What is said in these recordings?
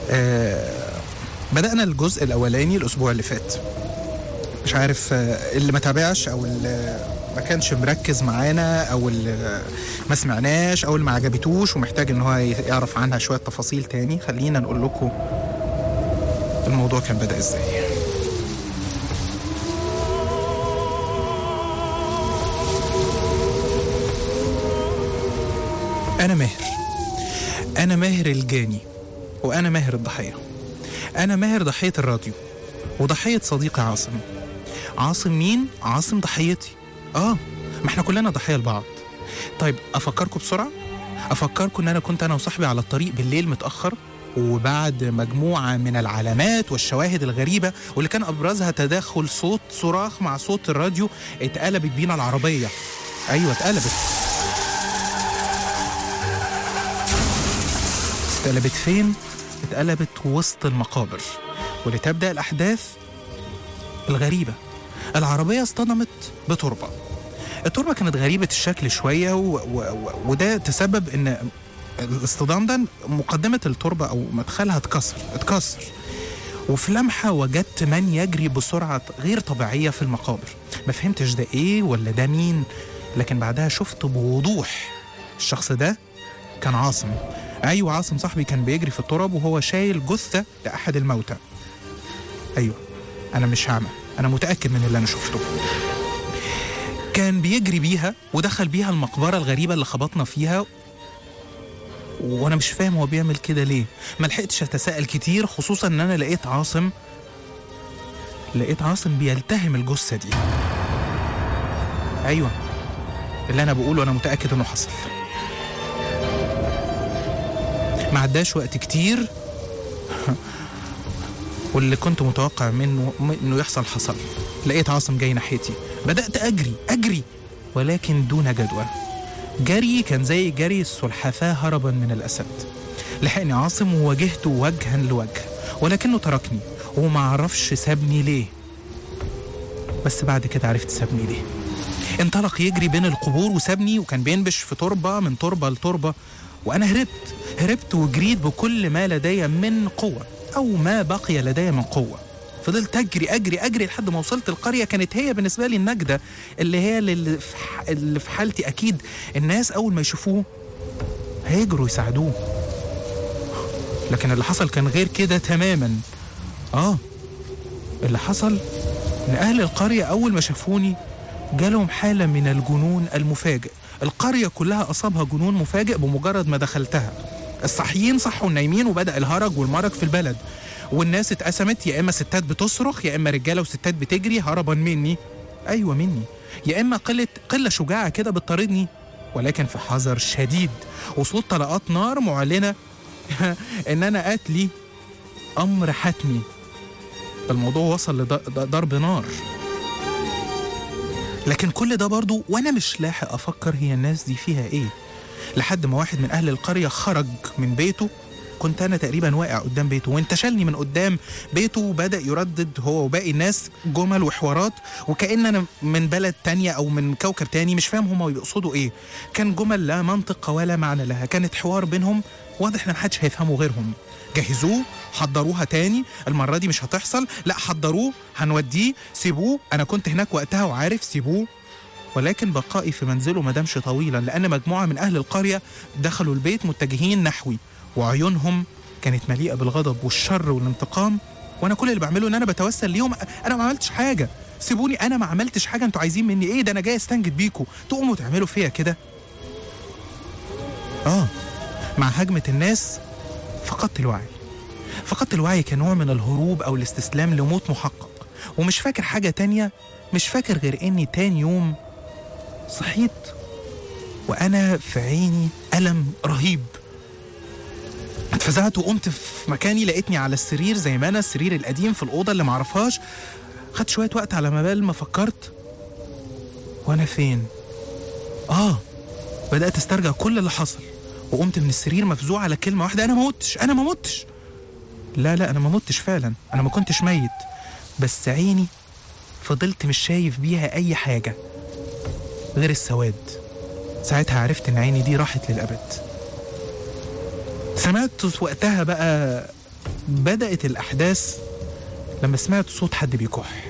آه بدأنا الجزء الأولاني الأسبوع اللي فات مش عارف آه، اللي ما تابعش أو اللي ما كانش مركز معانا أو اللي ما سمعناش أو اللي ما عجبتوش ومحتاج إن هو يعرف عنها شوية تفاصيل تاني خلينا نقول لكم الموضوع كان بدأ إزاي أنا ماهر أنا ماهر الجاني وأنا ماهر الضحية أنا ماهر ضحية الراديو وضحية صديقي عاصم عاصم مين؟ عاصم ضحيتي آه ما احنا كلنا ضحية لبعض طيب أفكركم بسرعة أفكركم إن أنا كنت أنا وصاحبي على الطريق بالليل متأخر وبعد مجموعة من العلامات والشواهد الغريبة واللي كان أبرزها تداخل صوت صراخ مع صوت الراديو اتقلبت بينا العربية أيوة اتقلبت اتقلبت فين؟ اتقلبت وسط المقابر ولتبدأ الأحداث الغريبة العربية اصطدمت بتربة التربة كانت غريبة الشكل شوية و... و... و... وده تسبب ان الاصطدام ده مقدمة التربة أو مدخلها اتكسر اتكسر وفي لمحة وجدت من يجري بسرعة غير طبيعية في المقابر ما فهمتش ده ايه ولا ده مين لكن بعدها شفت بوضوح الشخص ده كان عاصم ايوه عاصم صاحبي كان بيجري في التراب وهو شايل جثة لأحد الموتى ايوه انا مش هعمى انا متأكد من اللي انا شفته كان بيجري بيها ودخل بيها المقبرة الغريبة اللي خبطنا فيها وانا مش فاهم هو بيعمل كده ليه ما لحقتش اتساءل كتير خصوصا ان انا لقيت عاصم لقيت عاصم بيلتهم الجثه دي ايوه اللي انا بقوله انا متاكد انه حصل ما عداش وقت كتير واللي كنت متوقع منه انه يحصل حصل لقيت عاصم جاي ناحيتي بدات اجري اجري ولكن دون جدوى جري كان زي جري السلحفاة هربا من الأسد لحقني عاصم وواجهته وجها لوجه ولكنه تركني وما عرفش سابني ليه بس بعد كده عرفت سابني ليه انطلق يجري بين القبور وسابني وكان بينبش في تربة من تربة لتربة وأنا هربت هربت وجريت بكل ما لدي من قوة أو ما بقي لدي من قوة فضلت اجري اجري اجري لحد ما وصلت القريه كانت هي بالنسبه لي النجده اللي هي اللي في, ح... اللي في حالتي اكيد الناس اول ما يشوفوه هيجروا يساعدوه لكن اللي حصل كان غير كده تماما اه اللي حصل ان اهل القريه اول ما شافوني جالهم حاله من الجنون المفاجئ القريه كلها اصابها جنون مفاجئ بمجرد ما دخلتها الصحيين صحوا النايمين وبدا الهرج والمرج في البلد والناس اتقسمت يا اما ستات بتصرخ يا اما رجاله وستات بتجري هربا مني ايوه مني يا اما قله قله شجاعه كده بتطاردني ولكن في حذر شديد وصوت طلقات نار معلنه ان انا قتلي امر حتمي الموضوع وصل لضرب نار لكن كل ده برضو وانا مش لاحق افكر هي الناس دي فيها ايه لحد ما واحد من اهل القريه خرج من بيته كنت انا تقريبا واقع قدام بيته وانتشلني من قدام بيته وبدا يردد هو وباقي الناس جمل وحوارات وكان انا من بلد تانية او من كوكب تاني مش فاهم هما بيقصدوا ايه كان جمل لا منطق ولا معنى لها كانت حوار بينهم واضح ان محدش هيفهمه غيرهم جهزوه حضروها تاني المرة دي مش هتحصل لا حضروه هنوديه سيبوه أنا كنت هناك وقتها وعارف سيبوه ولكن بقائي في منزله ما دامش طويلا لأن مجموعة من أهل القرية دخلوا البيت متجهين نحوي وعيونهم كانت مليئة بالغضب والشر والانتقام وأنا كل اللي بعمله إن أنا بتوسل ليهم أنا ما عملتش حاجة سيبوني أنا ما عملتش حاجة أنتوا عايزين مني إيه ده أنا جاي أستنجد بيكوا تقوموا تعملوا فيا كده آه مع هجمة الناس فقدت الوعي فقدت الوعي كنوع من الهروب أو الاستسلام لموت محقق ومش فاكر حاجة تانية مش فاكر غير إني تاني يوم صحيت وأنا في عيني ألم رهيب اتفزعت وقمت في مكاني لقيتني على السرير زي ما أنا السرير القديم في الأوضة اللي معرفهاش خدت شوية وقت على ما بال ما فكرت وأنا فين؟ آه بدأت استرجع كل اللي حصل وقمت من السرير مفزوع على كلمة واحدة أنا ما متش أنا ما متش لا لا أنا ما متش فعلا أنا ما كنتش ميت بس عيني فضلت مش شايف بيها أي حاجة غير السواد ساعتها عرفت إن عيني دي راحت للأبد سمعت وقتها بقى بدأت الأحداث لما سمعت صوت حد بيكح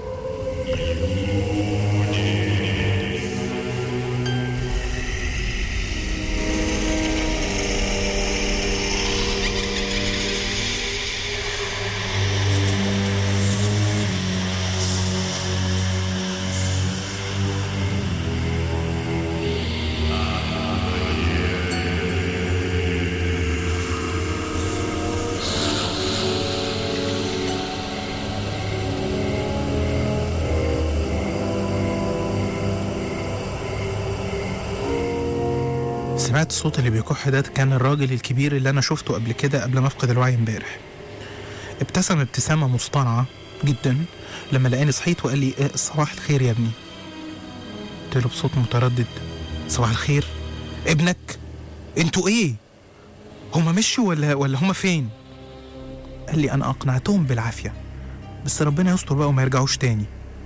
سمعت الصوت اللي بيكح ده كان الراجل الكبير اللي انا شفته قبل كده قبل ما افقد الوعي امبارح ابتسم ابتسامه مصطنعه جدا لما لقاني صحيت وقال لي إيه صباح الخير يا ابني قلت له بصوت متردد صباح الخير ابنك انتوا ايه هما مشوا ولا ولا هما فين قال لي انا اقنعتهم بالعافيه بس ربنا يستر بقى وما يرجعوش تاني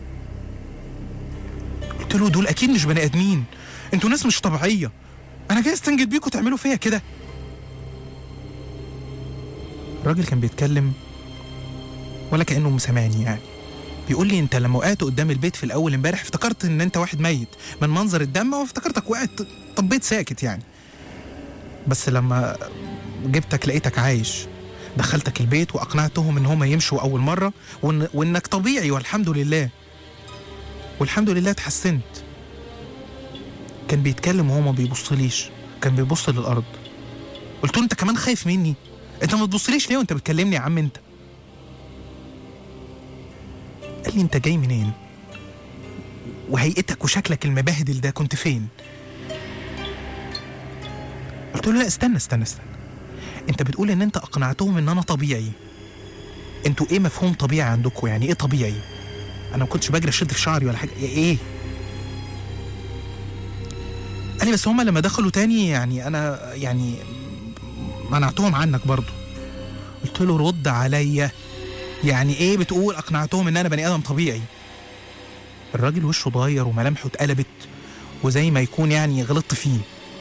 قلت له دول اكيد مش بني ادمين انتوا ناس مش طبيعيه انا جاي استنجد بيكوا تعملوا فيا كده الراجل كان بيتكلم ولا كانه مسامعني يعني بيقول لي انت لما وقعت قدام البيت في الاول امبارح افتكرت ان انت واحد ميت من منظر الدم وافتكرتك وقعت طبيت ساكت يعني بس لما جبتك لقيتك عايش دخلتك البيت واقنعتهم ان هم يمشوا اول مره وإن وانك طبيعي والحمد لله والحمد لله اتحسنت كان بيتكلم وهو ما بيبصليش كان بيبص للارض قلت له انت كمان خايف مني انت ما تبصليش ليه وانت بتكلمني يا عم انت قال لي انت جاي منين وهيئتك وشكلك المبهدل ده كنت فين قلت له لا استنى استنى استنى انت بتقول ان انت اقنعتهم ان انا طبيعي انتوا ايه مفهوم طبيعي عندكم يعني ايه طبيعي انا ما كنتش بجري اشد في شعري ولا حاجه ايه قال لي بس هما لما دخلوا تاني يعني انا يعني منعتهم عنك برضو قلت له رد عليا يعني ايه بتقول اقنعتهم ان انا بني ادم طبيعي الراجل وشه اتغير وملامحه اتقلبت وزي ما يكون يعني غلطت فيه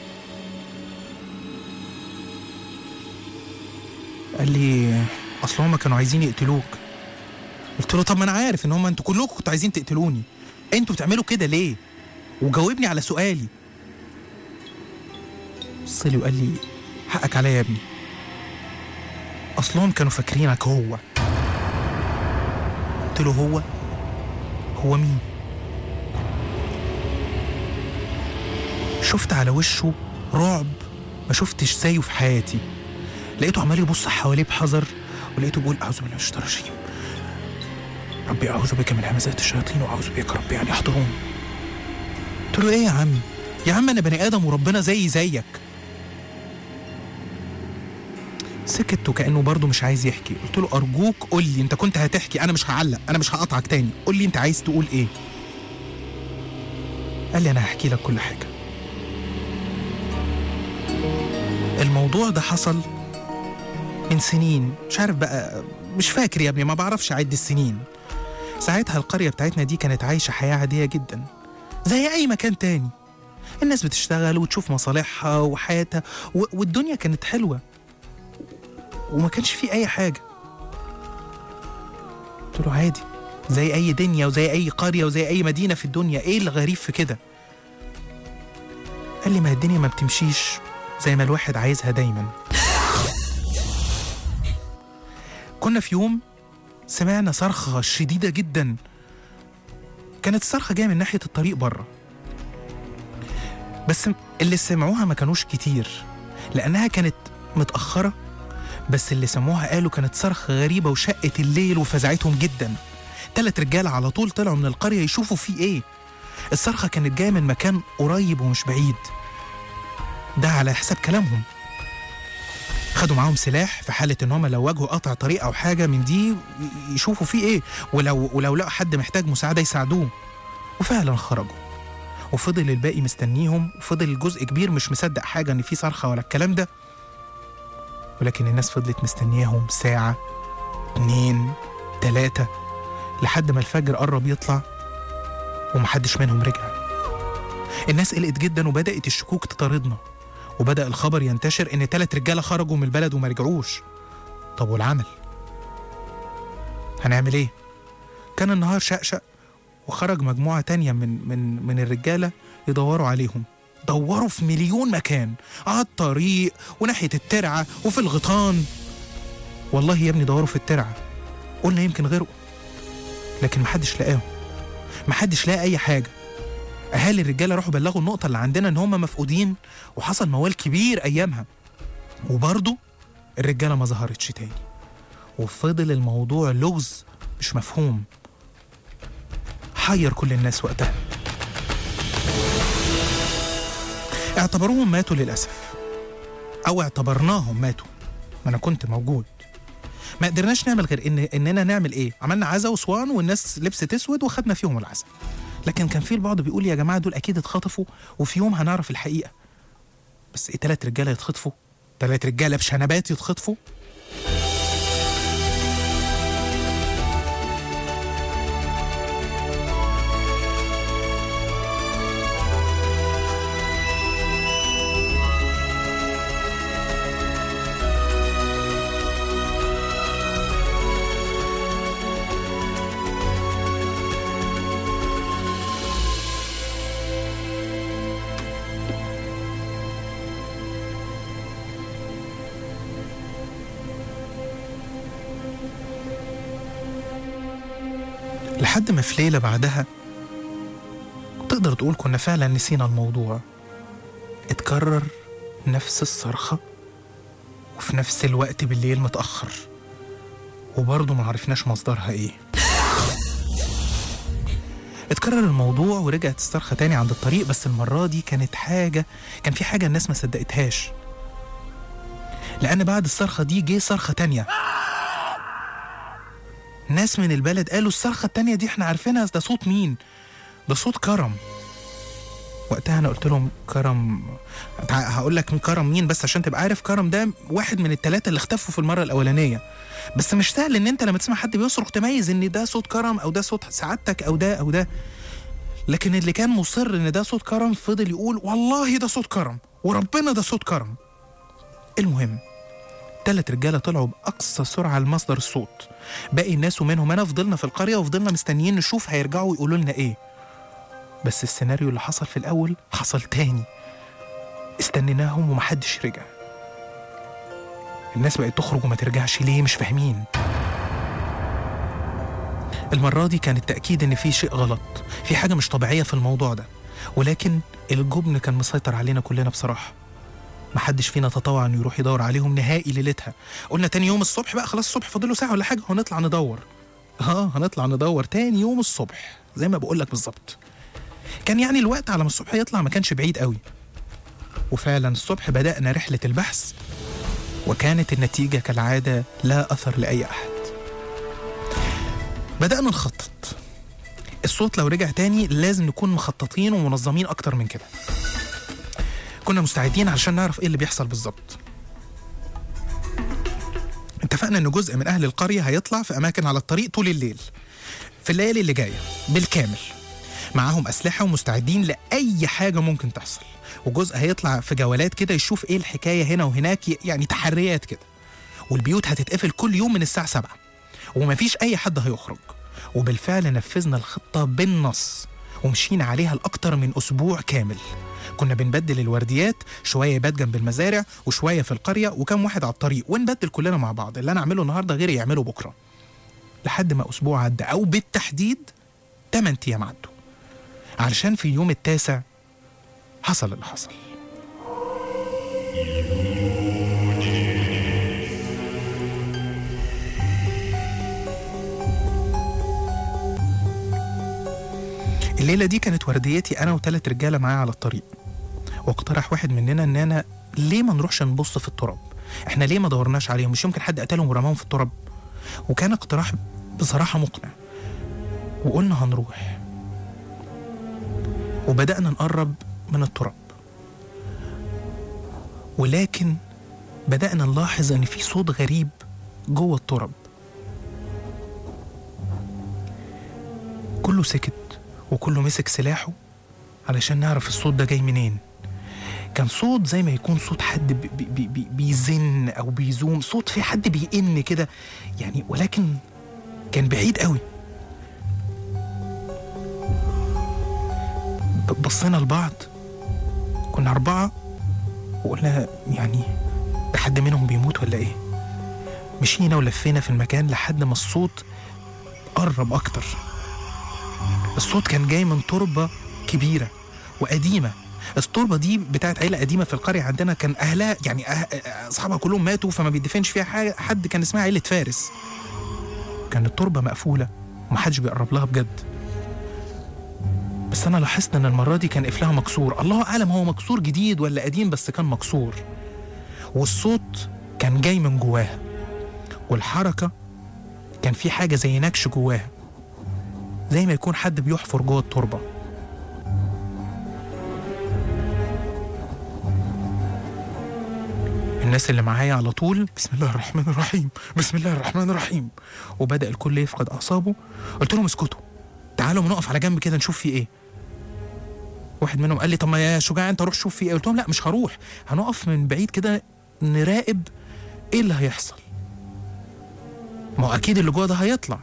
قال لي اصل هما كانوا عايزين يقتلوك قلت له طب ما انا عارف ان هما انتوا كلكم كنتوا عايزين تقتلوني انتوا بتعملوا كده ليه وجاوبني على سؤالي بص لي وقال لي حقك عليا يا ابني اصلهم كانوا فاكرينك هو قلت له هو هو مين شفت على وشه رعب ما شفتش زيه في حياتي لقيته عمال يبص حواليه بحذر ولقيته بيقول اعوذ بالله من الشيطان الرجيم ربي اعوذ بك من همزات الشياطين واعوذ بك ربي ان يحضرون قلت له ايه يا عم يا عم انا بني ادم وربنا زي زيك سكت وكانه برضه مش عايز يحكي قلت له ارجوك قول لي انت كنت هتحكي انا مش هعلق انا مش هقطعك تاني قول لي انت عايز تقول ايه قال لي انا هحكي لك كل حاجه الموضوع ده حصل من سنين مش عارف بقى مش فاكر يا ابني ما بعرفش اعد السنين ساعتها القريه بتاعتنا دي كانت عايشه حياه عاديه جدا زي اي مكان تاني الناس بتشتغل وتشوف مصالحها وحياتها و... والدنيا كانت حلوه وما كانش في اي حاجه قلت له عادي زي اي دنيا وزي اي قريه وزي اي مدينه في الدنيا ايه الغريب في كده قال لي ما الدنيا ما بتمشيش زي ما الواحد عايزها دايما كنا في يوم سمعنا صرخة شديدة جدا كانت الصرخة جاية من ناحية الطريق بره بس اللي سمعوها ما كانوش كتير لأنها كانت متأخرة بس اللي سمعوها قالوا كانت صرخة غريبة وشقت الليل وفزعتهم جدا تلات رجالة على طول طلعوا من القرية يشوفوا في ايه الصرخة كانت جاية من مكان قريب ومش بعيد ده على حساب كلامهم خدوا معاهم سلاح في حالة ان هم لو واجهوا قطع طريق او حاجة من دي ي- يشوفوا فيه ايه ولو ولو لقوا حد محتاج مساعدة يساعدوه وفعلا خرجوا وفضل الباقي مستنيهم وفضل جزء كبير مش مصدق حاجة ان في صرخة ولا الكلام ده ولكن الناس فضلت مستنياهم ساعة اتنين تلاتة لحد ما الفجر قرب يطلع ومحدش منهم رجع الناس قلقت جدا وبدأت الشكوك تطاردنا وبدأ الخبر ينتشر إن تلات رجالة خرجوا من البلد وما رجعوش طب والعمل هنعمل ايه كان النهار شقشق وخرج مجموعة تانية من من من الرجالة يدوروا عليهم دوروا في مليون مكان على الطريق وناحية الترعة وفي الغيطان والله يا ابني دوروا في الترعة قلنا يمكن غرقوا لكن محدش لقاهم محدش لقى أي حاجة أهالي الرجالة راحوا بلغوا النقطة اللي عندنا إن هم مفقودين وحصل موال كبير أيامها وبرضه الرجالة ما ظهرتش تاني وفضل الموضوع لغز مش مفهوم حير كل الناس وقتها اعتبروهم ماتوا للأسف أو اعتبرناهم ماتوا ما أنا كنت موجود ما قدرناش نعمل غير إن إننا نعمل إيه عملنا عزا وصوان والناس لبست أسود وخدنا فيهم العزا لكن كان في البعض بيقول يا جماعة دول أكيد اتخطفوا وفي يوم هنعرف الحقيقة بس إيه تلات رجالة يتخطفوا تلات رجالة بشنبات يتخطفوا لحد ما في ليلة بعدها تقدر تقول كنا فعلا نسينا الموضوع اتكرر نفس الصرخة وفي نفس الوقت بالليل متأخر وبرضه ما عرفناش مصدرها ايه اتكرر الموضوع ورجعت الصرخة تاني عند الطريق بس المرة دي كانت حاجة كان في حاجة الناس ما صدقتهاش لأن بعد الصرخة دي جه صرخة تانية ناس من البلد قالوا الصرخة التانية دي احنا عارفينها ده صوت مين ده صوت كرم وقتها انا قلت لهم كرم تع- هقول لك كرم مين بس عشان تبقى عارف كرم ده واحد من الثلاثه اللي اختفوا في المره الاولانيه بس مش سهل ان انت لما تسمع حد بيصرخ تميز ان ده صوت كرم او ده صوت سعادتك او ده او ده لكن اللي كان مصر ان ده صوت كرم فضل يقول والله ده صوت كرم وربنا ده صوت كرم المهم تلات رجاله طلعوا باقصى سرعه لمصدر الصوت باقي الناس ومنهم انا فضلنا في القريه وفضلنا مستنيين نشوف هيرجعوا يقولوا لنا ايه بس السيناريو اللي حصل في الاول حصل تاني استنيناهم ومحدش رجع الناس بقت تخرج وما ترجعش ليه مش فاهمين المرة دي كان التأكيد إن في شيء غلط في حاجة مش طبيعية في الموضوع ده ولكن الجبن كان مسيطر علينا كلنا بصراحة محدش فينا تطوع انه يروح يدور عليهم نهائي ليلتها قلنا تاني يوم الصبح بقى خلاص الصبح فاضله ساعة ولا حاجة هنطلع ندور اه هنطلع ندور تاني يوم الصبح زي ما بقولك بالظبط كان يعني الوقت على ما الصبح يطلع ما كانش بعيد قوي وفعلا الصبح بدأنا رحلة البحث وكانت النتيجة كالعادة لا أثر لأي أحد بدأنا نخطط الصوت لو رجع تاني لازم نكون مخططين ومنظمين أكتر من كده كنا مستعدين علشان نعرف إيه اللي بيحصل بالظبط اتفقنا إن جزء من أهل القرية هيطلع في أماكن على الطريق طول الليل في الليالي اللي جاية بالكامل معاهم أسلحة ومستعدين لأي حاجة ممكن تحصل وجزء هيطلع في جولات كده يشوف إيه الحكاية هنا وهناك ي- يعني تحريات كده والبيوت هتتقفل كل يوم من الساعة 7 ومفيش أي حد هيخرج وبالفعل نفذنا الخطة بالنص ومشينا عليها لأكتر من أسبوع كامل كنا بنبدل الورديات شوية يبات جنب المزارع وشوية في القرية وكم واحد على الطريق ونبدل كلنا مع بعض اللي أنا أعمله النهاردة غيري يعمله بكرة لحد ما أسبوع عدى أو بالتحديد 8 أيام عدوا علشان في اليوم التاسع حصل اللي حصل الليلة دي كانت ورديتي أنا وثلاث رجالة معايا على الطريق واقترح واحد مننا إننا ليه ما نروحش نبص في التراب إحنا ليه ما دورناش عليهم مش يمكن حد قتلهم ورماهم في التراب وكان اقتراح بصراحة مقنع وقلنا هنروح وبدأنا نقرب من التراب ولكن بدأنا نلاحظ إن في صوت غريب جوه التراب كله سكت وكله مسك سلاحه علشان نعرف الصوت ده جاي منين كان صوت زي ما يكون صوت حد بي بي بي بيزن او بيزوم صوت في حد بيئن كده يعني ولكن كان بعيد قوي ب- بصينا لبعض كنا أربعة وقلنا يعني ده حد منهم بيموت ولا إيه مشينا ولفينا في المكان لحد ما الصوت قرب أكتر الصوت كان جاي من تربة كبيرة وقديمة التربة دي بتاعت عيلة قديمة في القرية عندنا كان أهلها يعني أه- أصحابها كلهم ماتوا فما بيدفنش فيها حاجة حد كان اسمها عيلة فارس كان التربة مقفولة ومحدش بيقرب لها بجد بس أنا لاحظت إن المرة دي كان قفلها مكسور الله أعلم هو مكسور جديد ولا قديم بس كان مكسور والصوت كان جاي من جواها والحركة كان في حاجة زي نكش جواها زي ما يكون حد بيحفر جوه التربة الناس اللي معايا على طول بسم الله الرحمن الرحيم بسم الله الرحمن الرحيم وبدأ الكل يفقد أعصابه قلت لهم اسكتوا تعالوا نقف على جنب كده نشوف في ايه واحد منهم قال لي طب ما يا شجاع انت روح شوف في ايه قلت لهم لا مش هروح هنقف من بعيد كده نراقب ايه اللي هيحصل ما هو اكيد اللي جوه ده هيطلع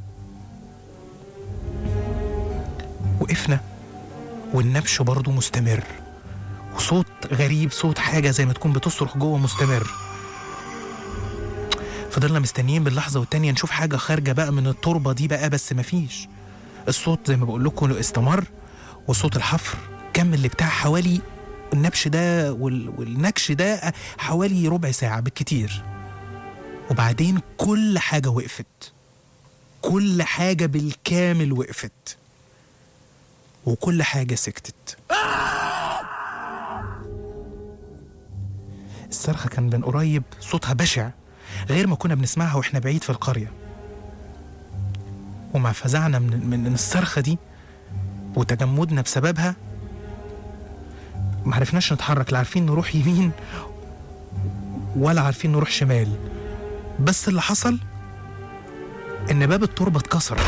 وقفنا والنبش برضه مستمر وصوت غريب صوت حاجة زي ما تكون بتصرخ جوه مستمر فضلنا مستنيين باللحظة والتانية نشوف حاجة خارجة بقى من التربة دي بقى بس مفيش الصوت زي ما بقول لكم استمر وصوت الحفر كمل بتاع حوالي النبش ده وال... والنكش ده حوالي ربع ساعة بالكتير وبعدين كل حاجة وقفت كل حاجة بالكامل وقفت وكل حاجة سكتت الصرخة كان من قريب صوتها بشع غير ما كنا بنسمعها واحنا بعيد في القرية ومع فزعنا من, من الصرخة دي وتجمدنا بسببها معرفناش نتحرك لا عارفين نروح يمين ولا عارفين نروح شمال بس اللي حصل ان باب التربة اتكسر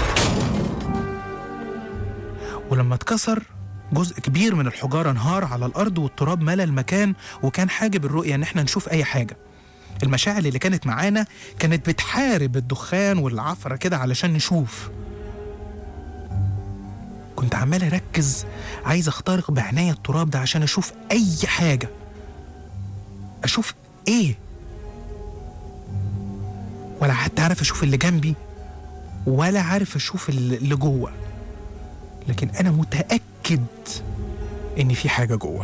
ولما اتكسر جزء كبير من الحجارة انهار على الأرض والتراب ملى المكان وكان حاجب الرؤية إن احنا نشوف أي حاجة المشاعل اللي كانت معانا كانت بتحارب الدخان والعفرة كده علشان نشوف كنت عمال أركز عايز أخترق بعناية التراب ده عشان أشوف أي حاجة أشوف إيه ولا حتى عارف أشوف اللي جنبي ولا عارف أشوف اللي جوه لكن أنا متأكد إن في حاجة جوه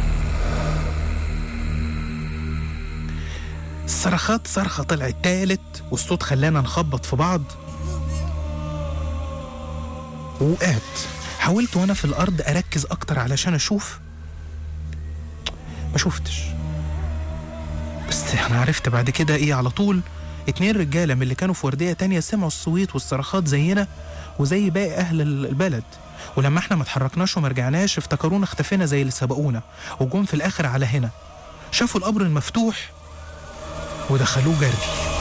الصرخات صرخة طلعت تالت والصوت خلانا نخبط في بعض وقعت حاولت وانا في الارض اركز اكتر علشان اشوف ما شفتش بس انا عرفت بعد كده ايه على طول اتنين رجاله من اللي كانوا في ورديه تانية سمعوا الصويت والصرخات زينا وزي باقي اهل البلد ولما احنا ما اتحركناش وما رجعناش افتكرونا اختفينا زي اللي سبقونا وجم في الاخر على هنا شافوا القبر المفتوح ودخلوه جري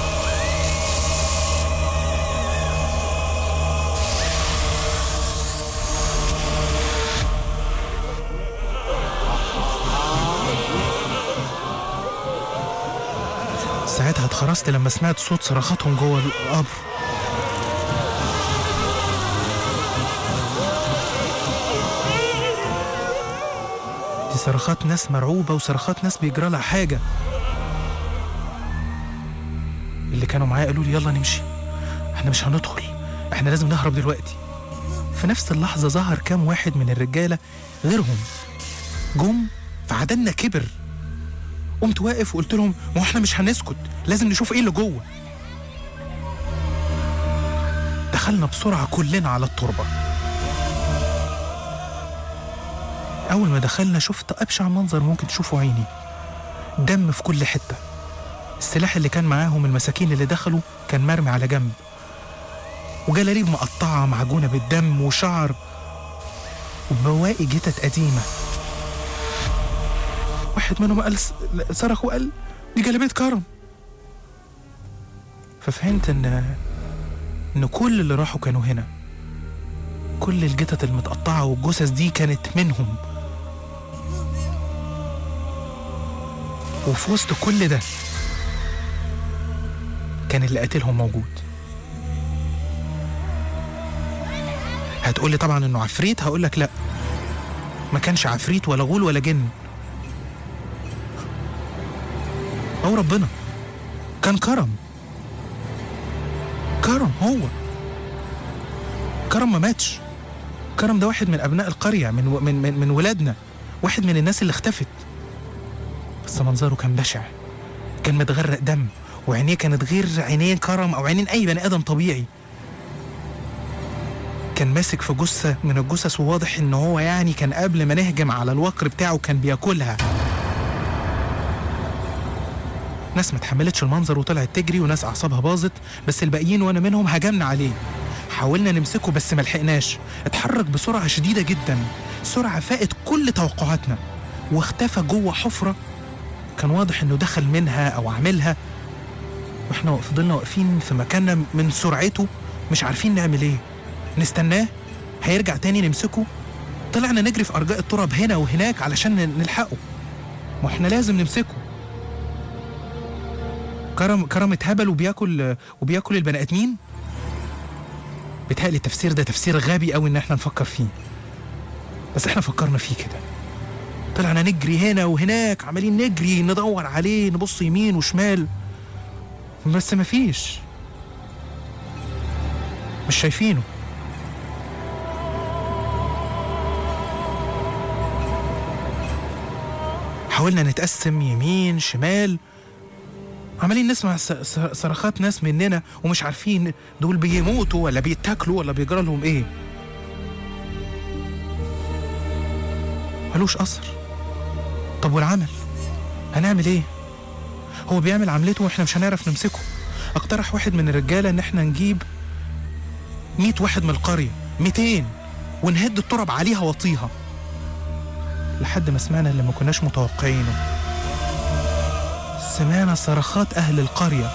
ساعتها اتخرست لما سمعت صوت صرخاتهم جوه القبر دي صرخات ناس مرعوبة وصرخات ناس بيجرى لها حاجة اللي كانوا معايا قالوا لي يلا نمشي احنا مش هندخل احنا لازم نهرب دلوقتي في نفس اللحظة ظهر كام واحد من الرجالة غيرهم جم فعددنا كبر قمت واقف وقلت لهم ما هو احنا مش هنسكت لازم نشوف ايه اللي جوه دخلنا بسرعة كلنا على التربة أول ما دخلنا شفت أبشع منظر ممكن تشوفه عيني دم في كل حتة السلاح اللي كان معاهم المساكين اللي دخلوا كان مرمي على جنب وجلاليب مقطعة معجونة بالدم وشعر وبواقي جتت قديمة واحد منهم قال صرخ وقال دي جلابية كرم ففهمت ان ان كل اللي راحوا كانوا هنا كل الجتت المتقطعة والجثث دي كانت منهم وفي وسط كل ده كان اللي قاتلهم موجود هتقولي طبعا انه عفريت هقول لك لا ما كانش عفريت ولا غول ولا جن هو ربنا كان كرم كرم هو كرم ما ماتش كرم ده واحد من ابناء القريه من من من, من ولادنا واحد من الناس اللي اختفت بس منظره كان بشع كان متغرق دم وعينيه كانت غير عينين كرم او عينين اي بني ادم طبيعي كان ماسك في جثه من الجثث وواضح ان هو يعني كان قبل ما نهجم على الوقر بتاعه كان بياكلها ناس ما اتحملتش المنظر وطلعت تجري وناس اعصابها باظت بس الباقيين وانا منهم هجمنا عليه حاولنا نمسكه بس ما لحقناش اتحرك بسرعه شديده جدا سرعه فاقت كل توقعاتنا واختفى جوه حفره كان واضح انه دخل منها او عاملها واحنا فضلنا واقفين في مكاننا من سرعته مش عارفين نعمل ايه نستناه هيرجع تاني نمسكه طلعنا نجري في ارجاء التراب هنا وهناك علشان نلحقه ما احنا لازم نمسكه كرم كرم اتهبل وبياكل وبياكل البني ادمين بيتهيألي التفسير ده تفسير غبي قوي ان احنا نفكر فيه بس احنا فكرنا فيه كده طلعنا نجري هنا وهناك عمالين نجري ندور عليه نبص يمين وشمال بس مفيش مش شايفينه حاولنا نتقسم يمين شمال عمالين نسمع س- س- صرخات ناس مننا ومش عارفين دول بيموتوا ولا بيتاكلوا ولا بيجرى لهم ايه ملوش اثر طب والعمل هنعمل ايه هو بيعمل عملته واحنا مش هنعرف نمسكه اقترح واحد من الرجاله ان احنا نجيب 100 واحد من القريه 200 ونهد التراب عليها واطيها لحد ما سمعنا اللي ما كناش متوقعينه سمعنا صرخات أهل القرية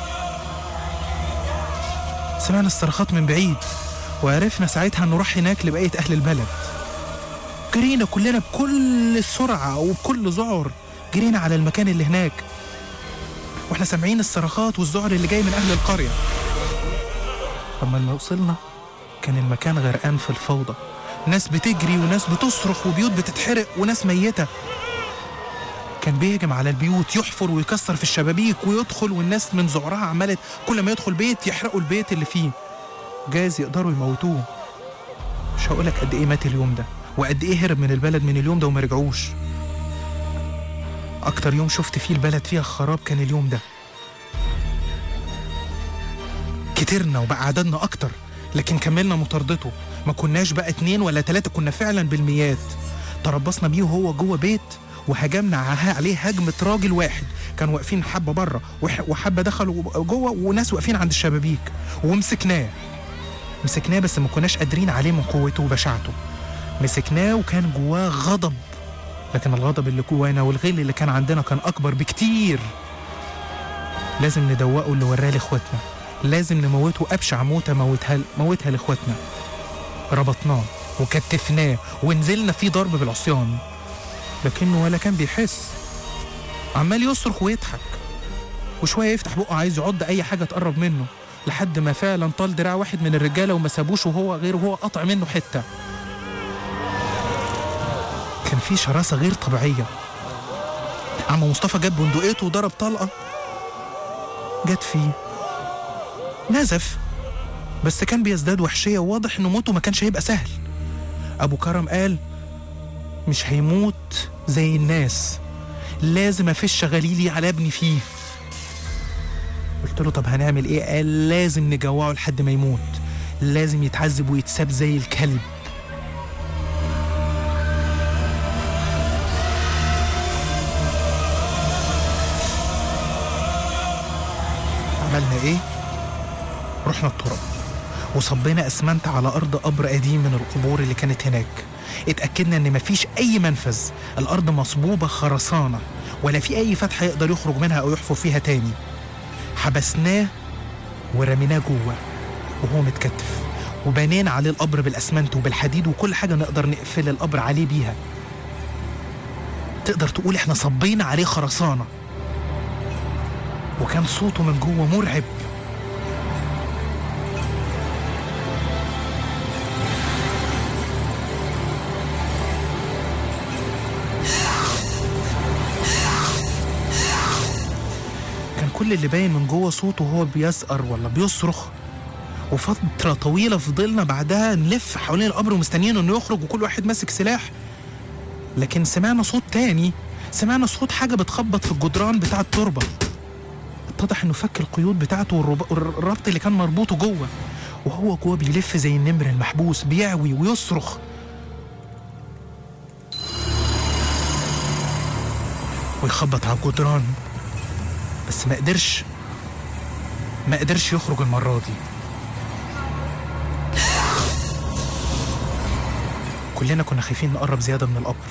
سمعنا الصرخات من بعيد وعرفنا ساعتها نروح هناك لبقية أهل البلد جرينا كلنا بكل سرعة وبكل ذعر جرينا على المكان اللي هناك واحنا سامعين الصرخات والذعر اللي جاي من أهل القرية أما لما وصلنا كان المكان غرقان في الفوضى ناس بتجري وناس بتصرخ وبيوت بتتحرق وناس ميتة كان بيهجم على البيوت يحفر ويكسر في الشبابيك ويدخل والناس من ذعرها عمالة كل ما يدخل بيت يحرقوا البيت اللي فيه جايز يقدروا يموتوه مش هقولك قد ايه مات اليوم ده وقد ايه هرب من البلد من اليوم ده وما رجعوش اكتر يوم شفت فيه البلد فيها خراب كان اليوم ده كترنا وبقى عددنا اكتر لكن كملنا مطاردته ما كناش بقى اتنين ولا تلاتة كنا فعلا بالميات تربصنا بيه وهو جوه بيت وهجمنا ع- عليه هجمة راجل واحد كانوا واقفين حبة بره وح- وحبة دخلوا جوه وناس واقفين عند الشبابيك ومسكناه مسكناه بس ما كناش قادرين عليه من قوته وبشاعته مسكناه وكان جواه غضب لكن الغضب اللي جوانا والغل اللي كان عندنا كان أكبر بكتير لازم ندوقه اللي وراه لإخواتنا لازم نموته أبشع موتة موتها موتها لإخواتنا ربطناه وكتفناه ونزلنا فيه ضرب بالعصيان لكنه ولا كان بيحس عمال يصرخ ويضحك وشوية يفتح بقه عايز يعض أي حاجة تقرب منه لحد ما فعلا طال دراع واحد من الرجالة وما سابوش وهو غير وهو قطع منه حتة كان في شراسة غير طبيعية عم مصطفى جاب بندقيته وضرب طلقة جت فيه نزف بس كان بيزداد وحشية وواضح إنه موته ما كانش هيبقى سهل أبو كرم قال مش هيموت زي الناس لازم افش غليلي على ابني فيه قلت له طب هنعمل ايه قال لازم نجوعه لحد ما يموت لازم يتعذب ويتساب زي الكلب عملنا ايه رحنا التراب وصبينا اسمنت على ارض قبر قديم من القبور اللي كانت هناك اتاكدنا ان مفيش اي منفذ الارض مصبوبه خرسانه ولا في اي فتحه يقدر يخرج منها او يحفر فيها تاني حبسناه ورميناه جوه وهو متكتف وبنينا عليه القبر بالاسمنت وبالحديد وكل حاجه نقدر نقفل القبر عليه بيها تقدر تقول احنا صبينا عليه خرسانه وكان صوته من جوه مرعب كل اللي باين من جوه صوته وهو بيسأر ولا بيصرخ وفترة طويلة فضلنا بعدها نلف حوالين القبر ومستنيين انه يخرج وكل واحد ماسك سلاح لكن سمعنا صوت تاني سمعنا صوت حاجة بتخبط في الجدران بتاع التربة اتضح انه فك القيود بتاعته والرب- والربط اللي كان مربوطه جوه وهو جوه بيلف زي النمر المحبوس بيعوي ويصرخ ويخبط على الجدران بس ما قدرش ما قدرش يخرج المرة دي كلنا كنا خايفين نقرب زيادة من القبر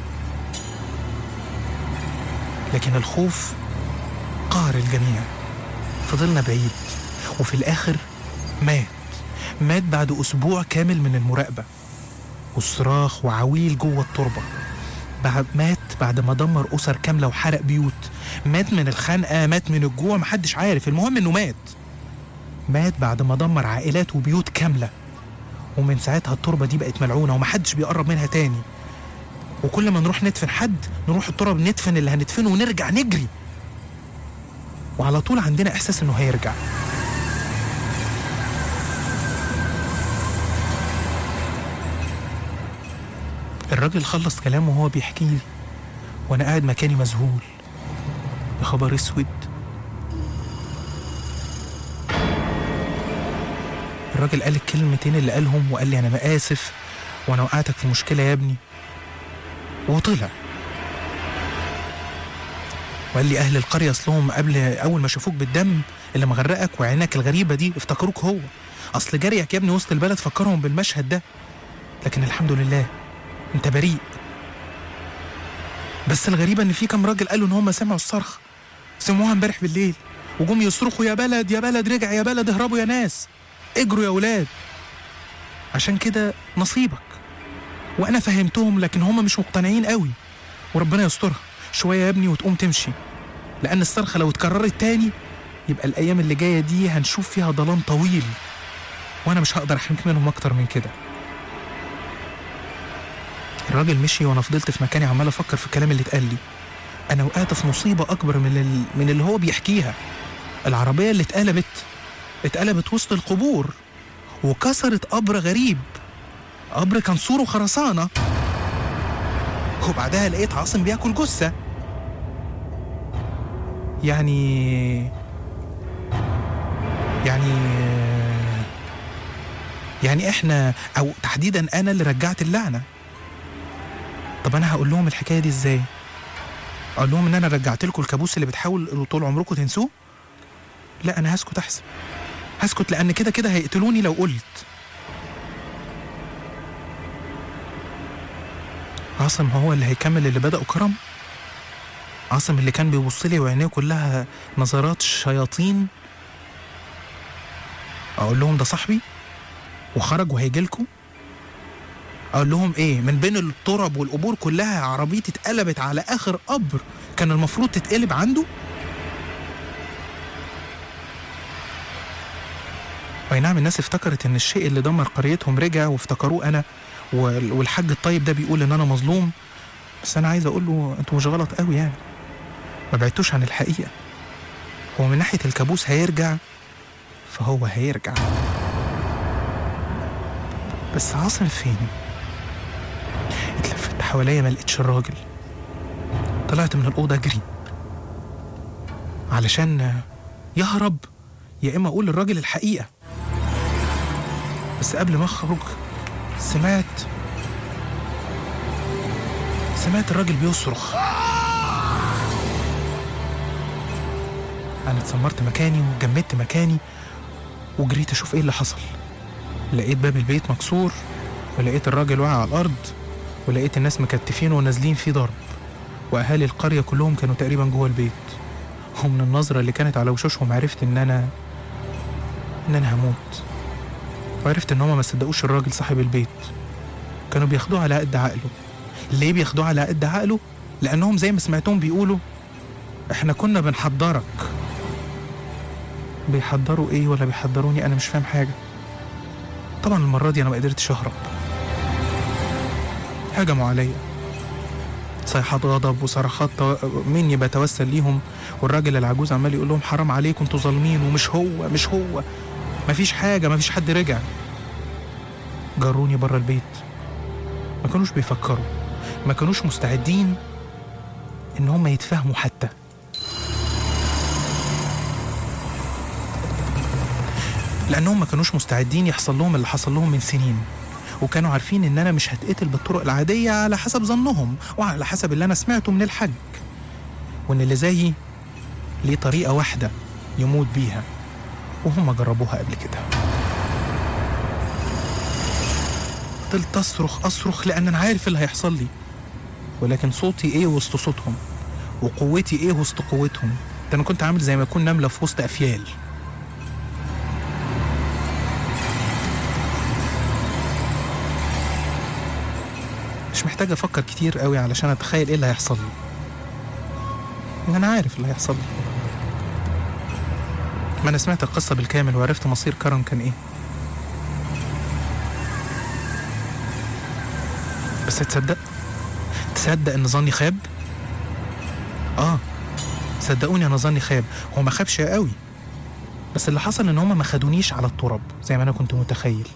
لكن الخوف قهر الجميع فضلنا بعيد وفي الآخر مات مات بعد أسبوع كامل من المراقبة وصراخ وعويل جوه التربة بعد مات بعد ما دمر أسر كاملة وحرق بيوت مات من الخنقة مات من الجوع محدش عارف المهم إنه مات مات بعد ما دمر عائلات وبيوت كاملة ومن ساعتها التربة دي بقت ملعونة ومحدش بيقرب منها تاني وكل ما نروح ندفن حد نروح التراب ندفن اللي هندفنه ونرجع نجري وعلى طول عندنا إحساس إنه هيرجع الراجل خلص كلامه وهو بيحكي لي وانا قاعد مكاني مذهول يا خبر اسود الراجل قال الكلمتين اللي قالهم وقال لي انا ما اسف وانا وقعتك في مشكله يا ابني وطلع وقال لي اهل القريه اصلهم قبل اول ما شافوك بالدم اللي مغرقك وعينك الغريبه دي افتكروك هو اصل جريك يا ابني وسط البلد فكرهم بالمشهد ده لكن الحمد لله انت بريء بس الغريبه ان في كام راجل قالوا ان هم سمعوا الصرخه سمعوها امبارح بالليل وجم يصرخوا يا بلد يا بلد رجع يا بلد اهربوا يا ناس اجروا يا ولاد عشان كده نصيبك وانا فهمتهم لكن هم مش مقتنعين قوي وربنا يسترها شويه يا ابني وتقوم تمشي لان الصرخه لو اتكررت تاني يبقى الايام اللي جايه دي هنشوف فيها ضلام طويل وانا مش هقدر احميك منهم اكتر من كده الراجل مشي وانا فضلت في مكاني عمال افكر في الكلام اللي اتقال لي انا وقعت في مصيبه اكبر من ال... من اللي هو بيحكيها العربيه اللي اتقلبت اتقلبت وسط القبور وكسرت قبر غريب قبر كان سوره خرسانه وبعدها لقيت عاصم بياكل جثه يعني يعني يعني احنا او تحديدا انا اللي رجعت اللعنه طب انا هقول لهم الحكايه دي ازاي اقول لهم ان انا رجعت لكم الكابوس اللي بتحاولوا طول عمركم تنسوه لا انا هسكت احسن هسكت لان كده كده هيقتلوني لو قلت عاصم هو اللي هيكمل اللي بدأه كرم عاصم اللي كان بيبص لي وعينيه كلها نظرات شياطين اقول لهم ده صاحبي وخرج وهيجي لكم اقول لهم ايه من بين التراب والقبور كلها عربيتي اتقلبت على اخر قبر كان المفروض تتقلب عنده اي نعم الناس افتكرت ان الشيء اللي دمر قريتهم رجع وافتكروه انا وال- والحاج الطيب ده بيقول ان انا مظلوم بس انا عايز اقول له انتوا مش غلط قوي يعني ما بعدتوش عن الحقيقه هو من ناحيه الكابوس هيرجع فهو هيرجع بس عاصم فين اتلفت حواليا ما لقيتش الراجل طلعت من الأوضة أجري علشان يهرب يا إما أقول للراجل الحقيقة بس قبل ما أخرج سمعت سمعت الراجل بيصرخ أنا اتسمرت مكاني وجمدت مكاني وجريت أشوف إيه اللي حصل لقيت باب البيت مكسور ولقيت الراجل واقع على الأرض ولقيت الناس مكتفين ونازلين فيه ضرب وأهالي القرية كلهم كانوا تقريبا جوه البيت ومن النظرة اللي كانت على وشوشهم عرفت إن أنا إن أنا هموت وعرفت إن هما ما صدقوش الراجل صاحب البيت كانوا بياخدوه على قد عقله ليه بياخدوه على قد عقله؟ لأنهم زي ما سمعتهم بيقولوا إحنا كنا بنحضرك بيحضروا إيه ولا بيحضروني أنا مش فاهم حاجة طبعا المرة دي أنا ما قدرتش أهرب هجموا عليا صيحات غضب وصرخات تو... مني بتوسل ليهم والراجل العجوز عمال يقول لهم حرام عليكم انتوا ظالمين ومش هو مش هو مفيش حاجة مفيش حد رجع جروني بره البيت ما كانوش بيفكروا ما كانوش مستعدين ان هم يتفاهموا حتى لانهم ما كانوش مستعدين يحصل لهم اللي حصل لهم من سنين وكانوا عارفين ان انا مش هتقتل بالطرق العاديه على حسب ظنهم وعلى حسب اللي انا سمعته من الحج وان اللي زيي ليه طريقه واحده يموت بيها وهم جربوها قبل كده فضلت اصرخ اصرخ لان انا عارف اللي هيحصل لي ولكن صوتي ايه وسط صوتهم وقوتي ايه وسط قوتهم ده انا كنت عامل زي ما اكون نمله في وسط افيال مش محتاج افكر كتير قوي علشان اتخيل ايه اللي هيحصل لي ان انا عارف اللي هيحصل لي ما انا سمعت القصه بالكامل وعرفت مصير كرم كان ايه بس تصدق تصدق ان ظني خاب اه صدقوني انا ظني خاب هو ما خابش قوي بس اللي حصل ان هما ما خدونيش على التراب زي ما انا كنت متخيل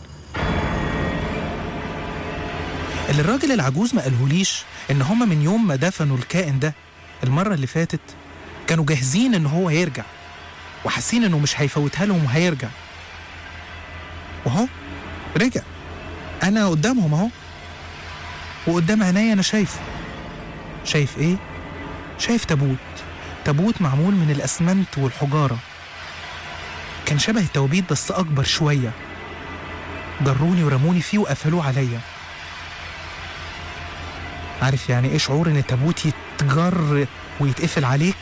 اللي الراجل العجوز ما قالهوليش ان هما من يوم ما دفنوا الكائن ده المره اللي فاتت كانوا جاهزين ان هو يرجع وحاسين انه مش هيفوتها لهم وهيرجع وهو رجع انا قدامهم اهو وقدام عينيا انا شايفه شايف ايه شايف تابوت تابوت معمول من الاسمنت والحجاره كان شبه التوابيت بس اكبر شويه جروني ورموني فيه وقفلوه عليا عارف يعني ايه شعور ان التابوت يتجر ويتقفل عليك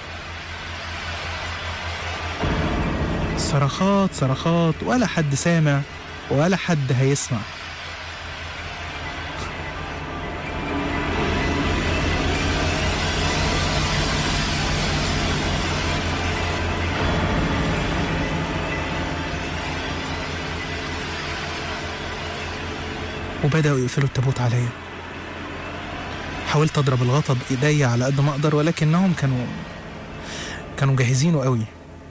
صرخات صرخات ولا حد سامع ولا حد هيسمع وبدأوا يقفلوا التابوت عليا حاولت اضرب الغطا بايديا على قد ما اقدر ولكنهم كانوا كانوا جاهزينه قوي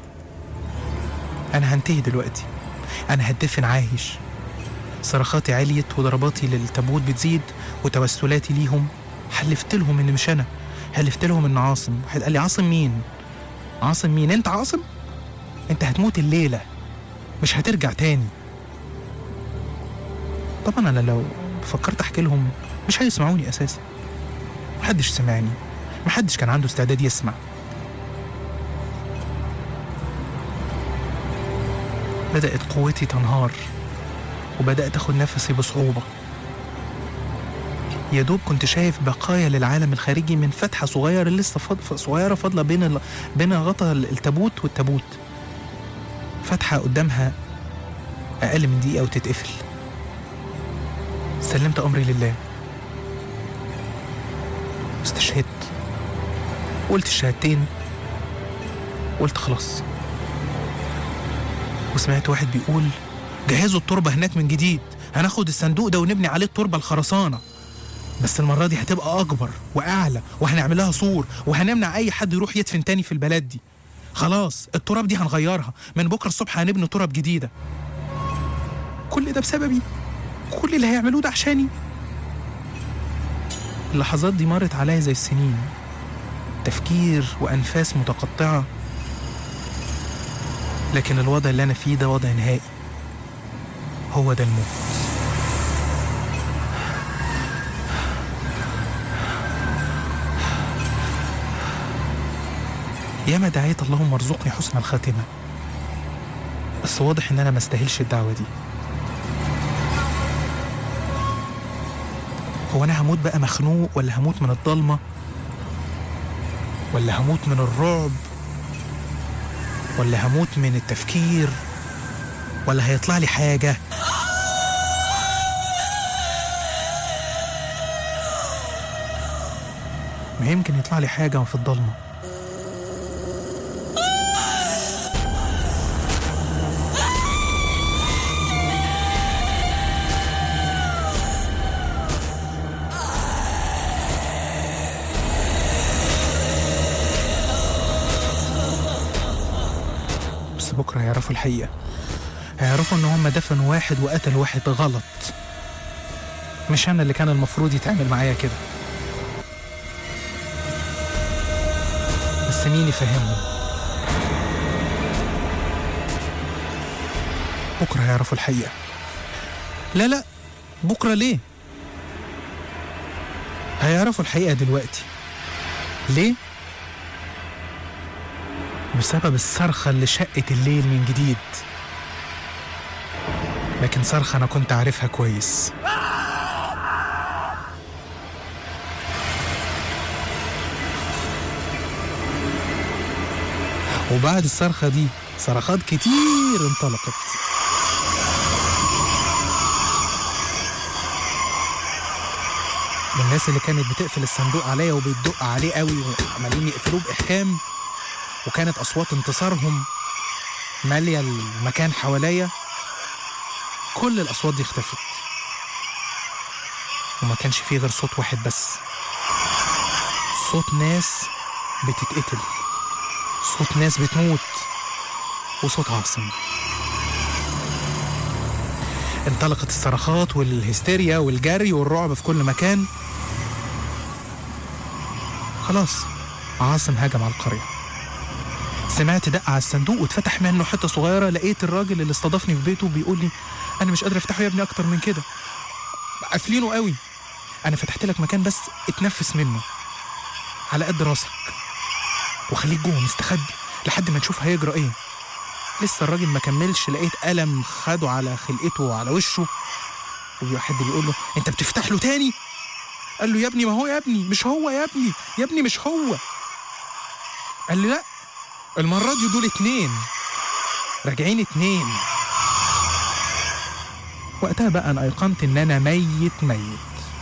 انا هنتهي دلوقتي انا هدفن عايش صرخاتي عليت وضرباتي للتابوت بتزيد وتوسلاتي ليهم حلفت لهم ان مش انا حلفت لهم ان عاصم واحد قال لي عاصم مين عاصم مين انت عاصم انت هتموت الليله مش هترجع تاني طبعا انا لو فكرت احكي لهم مش هيسمعوني اساسا محدش سمعني محدش كان عنده استعداد يسمع بدأت قوتي تنهار وبدأت أخد نفسي بصعوبة يا دوب كنت شايف بقايا للعالم الخارجي من فتحة صغيرة لسه فض... صغيرة فاضلة بين ال... بين غطا التابوت والتابوت فتحة قدامها أقل من دقيقة وتتقفل سلمت أمري لله استشهدت قلت الشهادتين قلت خلاص وسمعت واحد بيقول جهزوا التربة هناك من جديد هناخد الصندوق ده ونبني عليه التربة الخرسانة بس المرة دي هتبقى أكبر وأعلى وهنعمل لها سور وهنمنع أي حد يروح يدفن تاني في البلد دي خلاص التراب دي هنغيرها من بكرة الصبح هنبني تراب جديدة كل ده بسببي كل اللي هيعملوه ده عشاني اللحظات دي مرت عليا زي السنين تفكير وأنفاس متقطعة لكن الوضع اللي أنا فيه ده وضع نهائي هو ده الموت ياما دعيت اللهم ارزقني حسن الخاتمة بس واضح إن أنا ما استاهلش الدعوة دي هو أنا هموت بقى مخنوق ولا هموت من الضلمة ولا هموت من الرعب ولا هموت من التفكير ولا هيطلع لي حاجة ما يمكن يطلع لي حاجة في الضلمة بس بكرة هيعرفوا الحقيقة هيعرفوا إن هم دفنوا واحد وقتلوا واحد غلط مش أنا اللي كان المفروض يتعمل معايا كده بس مين يفهمهم بكرة هيعرفوا الحقيقة لا لا بكرة ليه هيعرفوا الحقيقة دلوقتي ليه؟ بسبب الصرخة اللي شقت الليل من جديد لكن صرخة أنا كنت عارفها كويس وبعد الصرخة دي صرخات كتير انطلقت الناس اللي كانت بتقفل الصندوق عليا وبتدق عليه قوي وعمالين يقفلوه بإحكام وكانت أصوات انتصارهم مالية المكان حواليا كل الأصوات دي اختفت وما كانش فيه غير صوت واحد بس صوت ناس بتتقتل صوت ناس بتموت وصوت عاصم انطلقت الصرخات والهستيريا والجري والرعب في كل مكان خلاص عاصم هجم على القرية سمعت دق على الصندوق واتفتح منه حتة صغيرة لقيت الراجل اللي استضافني في بيته بيقول لي أنا مش قادر أفتحه يا ابني أكتر من كده قافلينه قوي أنا فتحت لك مكان بس اتنفس منه على قد راسك وخليك جوه مستخبي لحد ما نشوف هيجرى ايه لسه الراجل ما كملش لقيت قلم خده على خلقته وعلى وشه وحد بيقول له انت بتفتح له تاني قال له يا ابني ما هو يا ابني مش هو يا ابني يا ابني مش هو قال لي لا المرة دي دول اتنين راجعين اتنين وقتها بقى انا ايقنت ان انا ميت ميت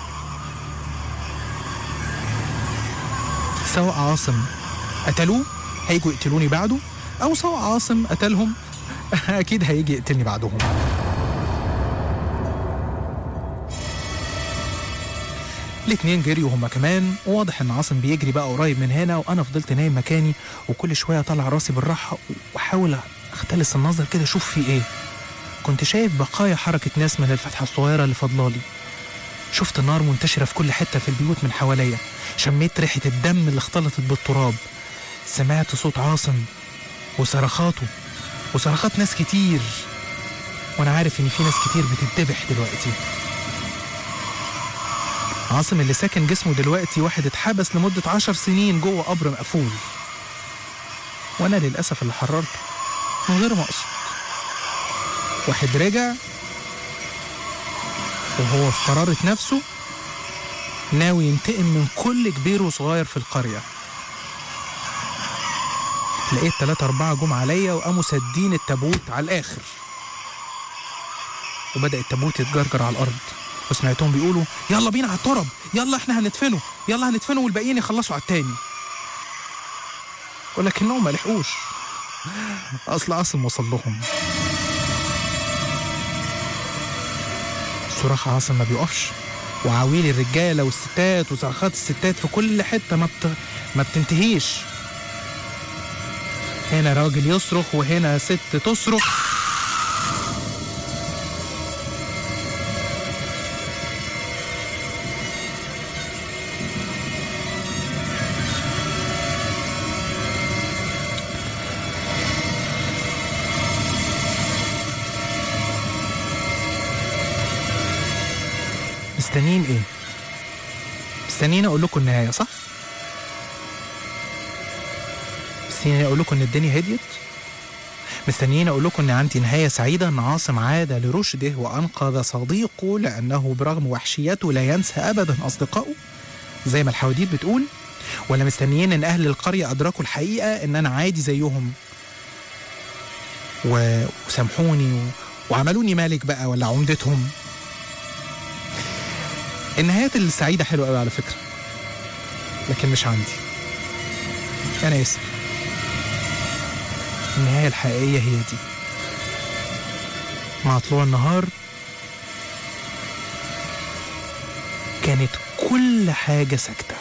سواء عاصم قتلوه هيجوا يقتلوني بعده او سواء عاصم قتلهم اكيد هيجي يقتلني بعدهم الاتنين جريوا هما كمان وواضح ان عاصم بيجري بقى قريب من هنا وانا فضلت نايم مكاني وكل شويه اطلع راسي بالراحه واحاول اختلس النظر كده اشوف في ايه كنت شايف بقايا حركه ناس من الفتحه الصغيره اللي فضلالي شفت النار منتشره في كل حته في البيوت من حواليا شميت ريحه الدم اللي اختلطت بالتراب سمعت صوت عاصم وصرخاته وصرخات ناس كتير وانا عارف ان في ناس كتير بتتذبح دلوقتي عاصم اللي ساكن جسمه دلوقتي واحد اتحبس لمدة عشر سنين جوه قبر مقفول وانا للأسف اللي حررته من غير ما اقصد واحد رجع وهو في قرارة نفسه ناوي ينتقم من كل كبير وصغير في القرية لقيت تلاتة أربعة جم عليا وقاموا سادين التابوت على الآخر وبدأ التابوت يتجرجر على الأرض وسمعتهم بيقولوا يلا بينا على الترب يلا احنا هندفنه يلا هندفنه والباقيين يخلصوا على التاني ولكنهم ما لحقوش اصل عاصم وصل لهم صراخ عاصم ما بيقفش وعويل الرجاله والستات وصرخات الستات في كل حته ما بت... ما بتنتهيش هنا راجل يصرخ وهنا ست تصرخ مستنيين ايه؟ مستنيين اقول لكم النهايه صح؟ مستنيين اقول لكم ان الدنيا هديت؟ مستنيين اقول لكم ان عندي نهايه سعيده ان عاصم عاد لرشده وانقذ صديقه لانه برغم وحشيته لا ينسى ابدا اصدقائه زي ما الحواديت بتقول ولا مستنيين ان اهل القريه ادركوا الحقيقه ان انا عادي زيهم و... وسامحوني و... وعملوني مالك بقى ولا عمدتهم النهايات السعيدة حلوة قوي على فكرة لكن مش عندي أنا آسف النهاية الحقيقية هي دي مع طلوع النهار كانت كل حاجة ساكتة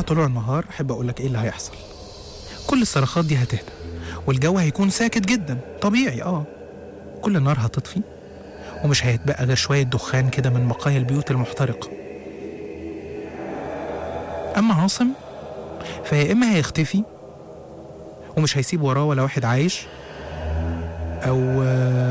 طلوع النهار أحب أقول لك إيه اللي هيحصل كل الصرخات دي هتهدى والجو هيكون ساكت جدا طبيعي اه كل النار هتطفي ومش هيتبقى غير شوية دخان كده من بقايا البيوت المحترقة أما عاصم فيا إما هيختفي ومش هيسيب وراه ولا واحد عايش أو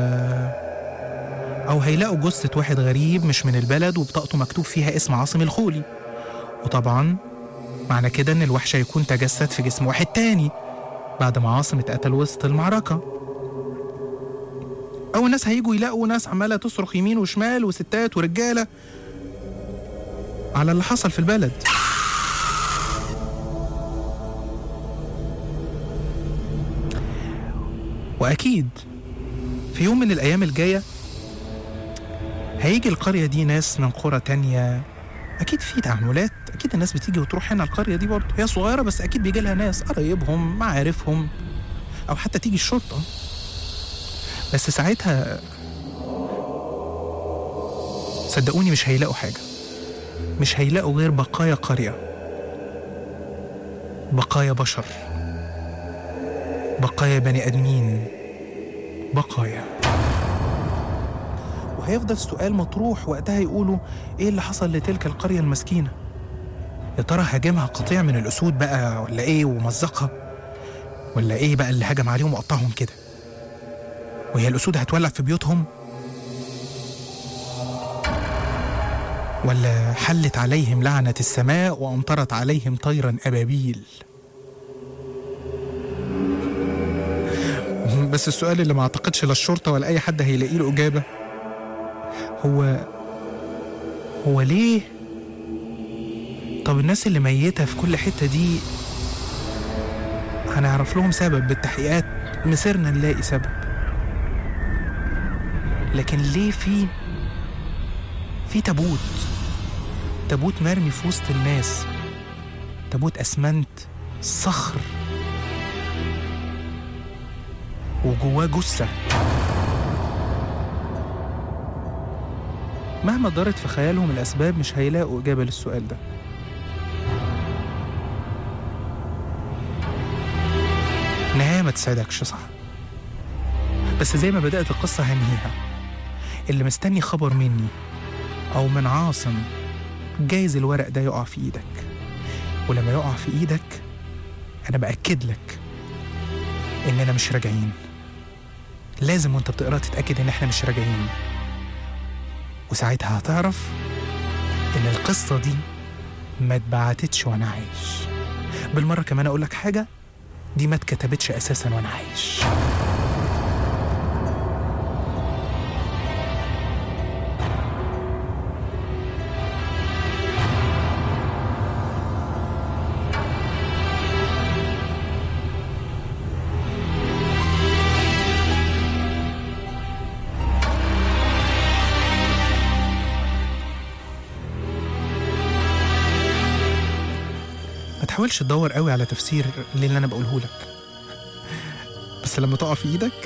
أو هيلاقوا جثة واحد غريب مش من البلد وبطاقته مكتوب فيها اسم عاصم الخولي وطبعا معنى كده إن الوحش هيكون تجسد في جسم واحد تاني بعد ما عاصم اتقتل وسط المعركة أو الناس هيجوا يلاقوا ناس عمالة تصرخ يمين وشمال وستات ورجالة على اللي حصل في البلد وأكيد في يوم من الأيام الجاية هيجي القرية دي ناس من قرى تانية أكيد في تعاملات أكيد الناس بتيجي وتروح هنا القرية دي برضه هي صغيرة بس أكيد بيجي لها ناس قرايبهم معارفهم أو حتى تيجي الشرطة بس ساعتها صدقوني مش هيلاقوا حاجة مش هيلاقوا غير بقايا قرية بقايا بشر بقايا بني آدمين بقايا وهيفضل السؤال مطروح وقتها يقولوا ايه اللي حصل لتلك القرية المسكينة يا ترى هاجمها قطيع من الأسود بقى ولا ايه ومزقها ولا ايه بقى اللي هجم عليهم وقطعهم كده وهي الأسود هتولع في بيوتهم ولا حلت عليهم لعنة السماء وأمطرت عليهم طيرا أبابيل بس السؤال اللي ما اعتقدش لا الشرطة ولا أي حد هيلاقي له إجابة هو هو ليه طب الناس اللي ميتة في كل حتة دي هنعرف لهم سبب بالتحقيقات مسيرنا نلاقي سبب لكن ليه في في تابوت تابوت مرمي في وسط الناس تابوت اسمنت صخر وجواه جثة مهما دارت في خيالهم الأسباب مش هيلاقوا إجابة للسؤال ده نهاية ما تسعدكش صح بس زي ما بدأت القصة هنهيها اللي مستني خبر مني أو من عاصم جايز الورق ده يقع في إيدك ولما يقع في إيدك أنا بأكد لك إننا مش راجعين لازم وانت بتقرا تتأكد إن إحنا مش راجعين وساعتها هتعرف إن القصة دي ما اتبعتتش وأنا عايش بالمرة كمان أقول لك حاجة دي ما اتكتبتش أساسا وأنا عايش ما تحاولش تدور قوي على تفسير للي انا بقوله لك بس لما تقع في ايدك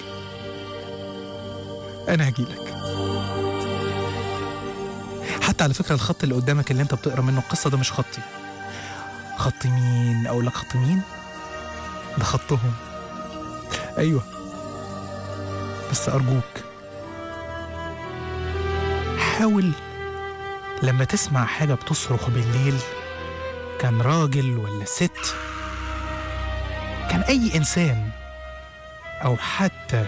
انا هجيلك حتى على فكره الخط اللي قدامك اللي انت بتقرا منه القصه ده مش خطي خط مين اقول لك خط مين ده خطهم ايوه بس ارجوك حاول لما تسمع حاجه بتصرخ بالليل كان راجل ولا ست كان أي إنسان أو حتى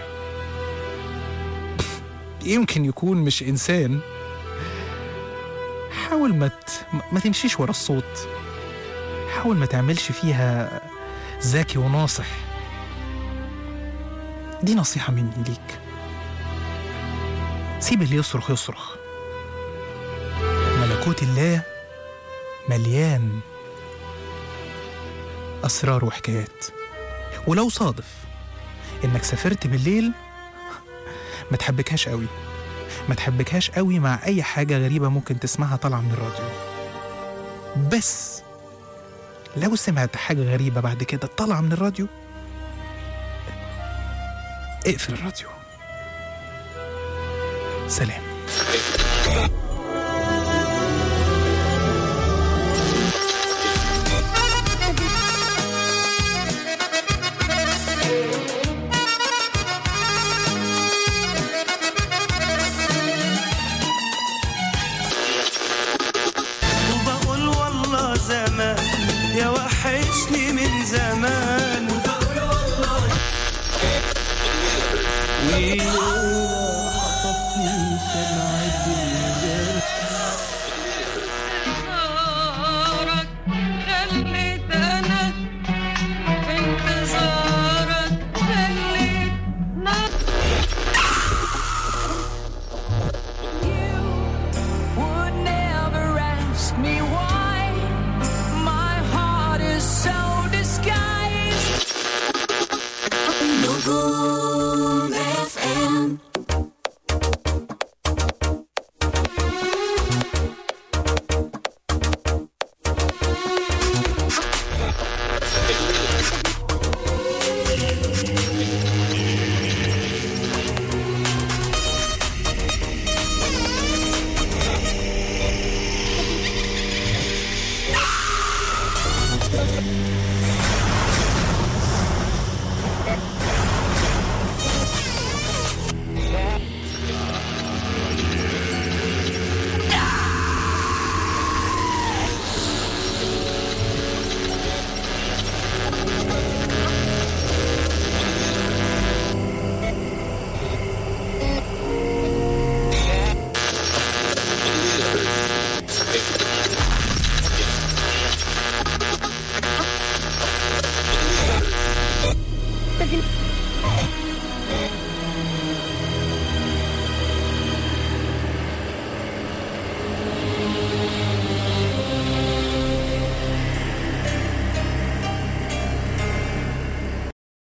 يمكن يكون مش إنسان حاول ما ت... ما تمشيش ورا الصوت حاول ما تعملش فيها ذكي وناصح دي نصيحة مني ليك سيب اللي يصرخ يصرخ ملكوت الله مليان أسرار وحكايات ولو صادف إنك سافرت بالليل ما تحبكهاش قوي ما تحبكهاش قوي مع أي حاجة غريبة ممكن تسمعها طالعة من الراديو بس لو سمعت حاجة غريبة بعد كده طالعة من الراديو اقفل الراديو سلام